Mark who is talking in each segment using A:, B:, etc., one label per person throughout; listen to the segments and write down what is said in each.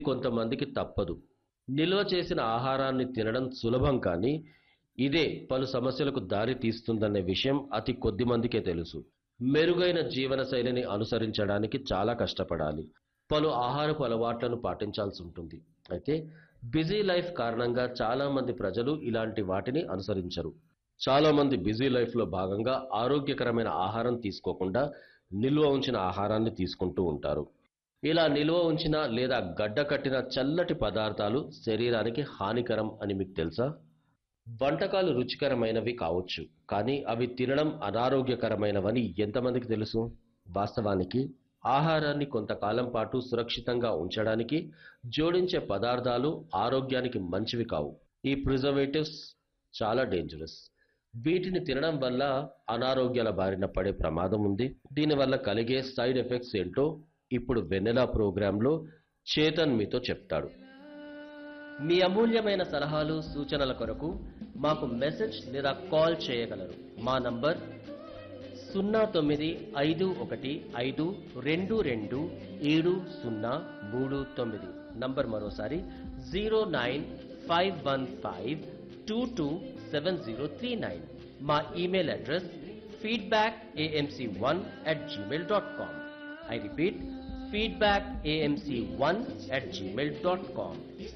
A: కొంతమందికి తప్పదు నిల్వ చేసిన ఆహారాన్ని తినడం సులభం కానీ ఇదే పలు సమస్యలకు దారి తీస్తుందనే విషయం అతి కొద్ది మందికే తెలుసు మెరుగైన జీవనశైలిని అనుసరించడానికి చాలా కష్టపడాలి పలు ఆహారపు అలవాట్లను పాటించాల్సి ఉంటుంది అయితే బిజీ లైఫ్ కారణంగా చాలా మంది ప్రజలు ఇలాంటి వాటిని అనుసరించరు చాలా మంది బిజీ లైఫ్లో భాగంగా ఆరోగ్యకరమైన ఆహారం తీసుకోకుండా నిల్వ ఉంచిన ఆహారాన్ని తీసుకుంటూ ఉంటారు ఇలా నిల్వ ఉంచిన లేదా గడ్డ కట్టిన చల్లటి పదార్థాలు శరీరానికి హానికరం అని మీకు తెలుసా వంటకాలు రుచికరమైనవి కావచ్చు కానీ అవి తినడం అనారోగ్యకరమైనవని ఎంతమందికి తెలుసు వాస్తవానికి ఆహారాన్ని కొంతకాలం పాటు సురక్షితంగా ఉంచడానికి జోడించే పదార్థాలు ఆరోగ్యానికి మంచివి కావు ఈ ప్రిజర్వేటివ్స్ చాలా డేంజరస్ వీటిని తినడం వల్ల అనారోగ్యాల బారిన పడే ప్రమాదం ఉంది దీనివల్ల కలిగే సైడ్ ఎఫెక్ట్స్ ఏంటో ఇప్పుడు వెన్నెలా ప్రోగ్రాంలో చేతన్ మీతో చెప్తాడు
B: మీ అమూల్యమైన సలహాలు సూచనల కొరకు మాకు మెసేజ్ లేదా కాల్ చేయగలరు మా నంబర్ సున్నా తొమ్మిది ఐదు ఒకటి ఐదు రెండు రెండు ఏడు సున్నా మూడు తొమ్మిది నంబర్ మరోసారి zero nine five one five two two seven zero three nine మా email address feedback AMC one at Gmail dot com I repeat feedback AMC one at Gmail dot com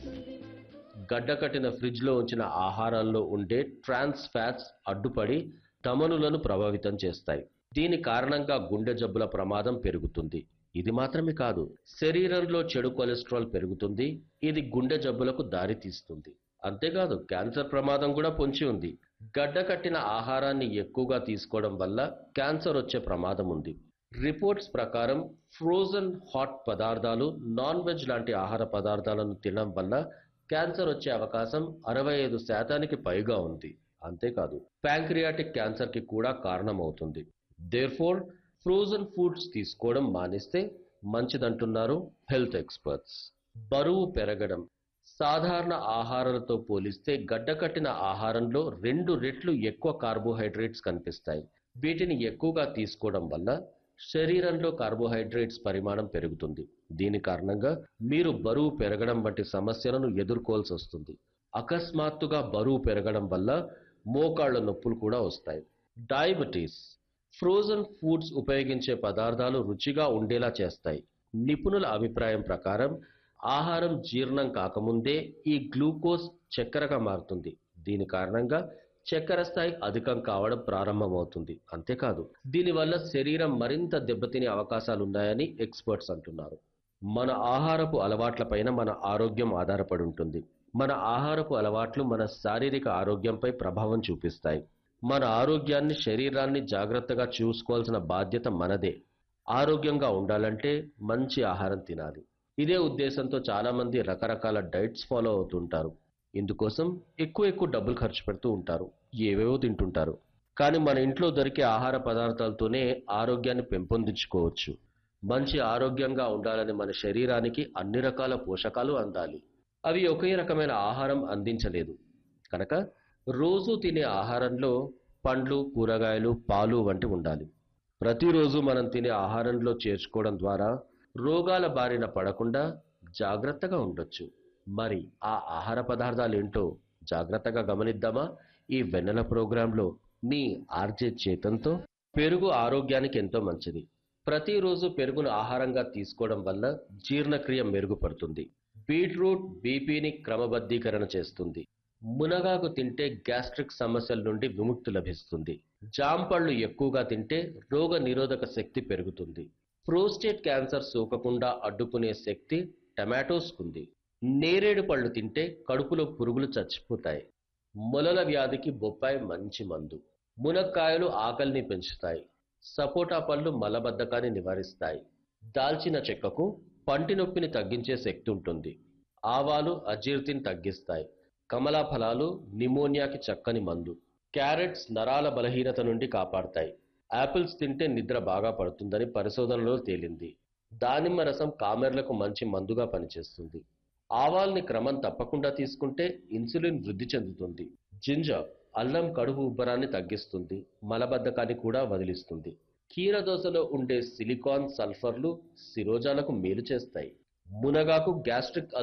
A: గడ్డకట్టిన ఫ్రిడ్జ్లో ఉంచిన ఆహారంలో ఉండే ట్రాన్స్ ఫ్యాట్స్ అడ్డుపడి ధమనులను ప్రభావితం చేస్తాయి దీని కారణంగా గుండె జబ్బుల ప్రమాదం పెరుగుతుంది ఇది మాత్రమే కాదు శరీరంలో చెడు కొలెస్ట్రాల్ పెరుగుతుంది ఇది గుండె జబ్బులకు దారి తీస్తుంది అంతేకాదు క్యాన్సర్ ప్రమాదం కూడా పొంచి ఉంది గడ్డ కట్టిన ఆహారాన్ని ఎక్కువగా తీసుకోవడం వల్ల క్యాన్సర్ వచ్చే ప్రమాదం ఉంది రిపోర్ట్స్ ప్రకారం ఫ్రోజన్ హాట్ పదార్థాలు నాన్ వెజ్ లాంటి ఆహార పదార్థాలను తినడం వల్ల క్యాన్సర్ వచ్చే అవకాశం అరవై ఐదు శాతానికి పైగా ఉంది అంతేకాదు ప్యాంక్రియాటిక్ క్యాన్సర్ కి కూడా కారణమవుతుంది దేర్ఫోర్ ఫ్రోజన్ ఫుడ్స్ తీసుకోవడం మానేస్తే మంచిదంటున్నారు హెల్త్ ఎక్స్పర్ట్స్ బరువు పెరగడం సాధారణ ఆహారాలతో పోలిస్తే గడ్డకట్టిన ఆహారంలో రెండు రెట్లు ఎక్కువ కార్బోహైడ్రేట్స్ కనిపిస్తాయి వీటిని ఎక్కువగా తీసుకోవడం వల్ల శరీరంలో కార్బోహైడ్రేట్స్ పరిమాణం పెరుగుతుంది దీని కారణంగా మీరు బరువు పెరగడం వంటి సమస్యలను ఎదుర్కోవాల్సి వస్తుంది అకస్మాత్తుగా బరువు పెరగడం వల్ల మోకాళ్ళ నొప్పులు కూడా వస్తాయి డయాబెటీస్ ఫ్రోజన్ ఫుడ్స్ ఉపయోగించే పదార్థాలు రుచిగా ఉండేలా చేస్తాయి నిపుణుల అభిప్రాయం ప్రకారం ఆహారం జీర్ణం కాకముందే ఈ గ్లూకోజ్ చక్కెరగా మారుతుంది దీని కారణంగా చక్కెర స్థాయి అధికం కావడం ప్రారంభమవుతుంది అంతేకాదు దీనివల్ల శరీరం మరింత దెబ్బతినే అవకాశాలున్నాయని ఎక్స్పర్ట్స్ అంటున్నారు మన ఆహారపు అలవాట్లపైన మన ఆరోగ్యం ఆధారపడి ఉంటుంది మన ఆహారపు అలవాట్లు మన శారీరక ఆరోగ్యంపై ప్రభావం చూపిస్తాయి మన ఆరోగ్యాన్ని శరీరాన్ని జాగ్రత్తగా చూసుకోవాల్సిన బాధ్యత మనదే ఆరోగ్యంగా ఉండాలంటే మంచి ఆహారం తినాలి ఇదే ఉద్దేశంతో చాలా మంది రకరకాల డైట్స్ ఫాలో అవుతుంటారు ఇందుకోసం ఎక్కువ ఎక్కువ డబ్బులు ఖర్చు పెడుతూ ఉంటారు ఏవేవో తింటుంటారు కానీ మన ఇంట్లో దొరికే ఆహార పదార్థాలతోనే ఆరోగ్యాన్ని పెంపొందించుకోవచ్చు మంచి ఆరోగ్యంగా ఉండాలని మన శరీరానికి అన్ని రకాల పోషకాలు అందాలి అవి ఒకే రకమైన ఆహారం అందించలేదు కనుక రోజు తినే ఆహారంలో పండ్లు కూరగాయలు పాలు వంటి ఉండాలి ప్రతిరోజు మనం తినే ఆహారంలో చేర్చుకోవడం ద్వారా రోగాల బారిన పడకుండా జాగ్రత్తగా ఉండొచ్చు మరి ఆ ఆహార పదార్థాలు ఏంటో జాగ్రత్తగా గమనిద్దామా ఈ వెన్నెల ప్రోగ్రాంలో మీ ఆర్జే చేతంతో పెరుగు ఆరోగ్యానికి ఎంతో మంచిది ప్రతిరోజు పెరుగును ఆహారంగా తీసుకోవడం వల్ల జీర్ణక్రియ మెరుగుపడుతుంది బీట్రూట్ బీపీని క్రమబద్ధీకరణ చేస్తుంది మునగాకు తింటే గ్యాస్ట్రిక్ సమస్యల నుండి విముక్తి లభిస్తుంది జాంపళ్ళు ఎక్కువగా తింటే రోగ నిరోధక శక్తి పెరుగుతుంది ప్రోస్టేట్ క్యాన్సర్ సోకకుండా అడ్డుకునే శక్తి టమాటోస్కుంది నేరేడు పళ్ళు తింటే కడుపులో పురుగులు చచ్చిపోతాయి మొలల వ్యాధికి బొప్పాయి మంచి మందు మునక్కాయలు ఆకలిని పెంచుతాయి సపోటా పళ్ళు మలబద్ధకాన్ని నివారిస్తాయి దాల్చిన చెక్కకు పంటి నొప్పిని తగ్గించే శక్తి ఉంటుంది ఆవాలు అజీర్తిని తగ్గిస్తాయి కమలా ఫలాలు నిమోనియాకి చక్కని మందు క్యారెట్స్ నరాల బలహీనత నుండి కాపాడతాయి యాపిల్స్ తింటే నిద్ర బాగా పడుతుందని పరిశోధనలో తేలింది దానిమ్మ రసం కామెర్లకు మంచి మందుగా పనిచేస్తుంది ఆవాల్ని క్రమం తప్పకుండా తీసుకుంటే ఇన్సులిన్ వృద్ధి చెందుతుంది జింజర్ అల్లం కడుపు ఉబ్బరాన్ని తగ్గిస్తుంది మలబద్ధకాన్ని కూడా వదిలిస్తుంది కీరదోసలో ఉండే సిలికాన్ సల్ఫర్లు శిరోజాలకు మేలు చేస్తాయి మునగాకు గ్యాస్ట్రిక్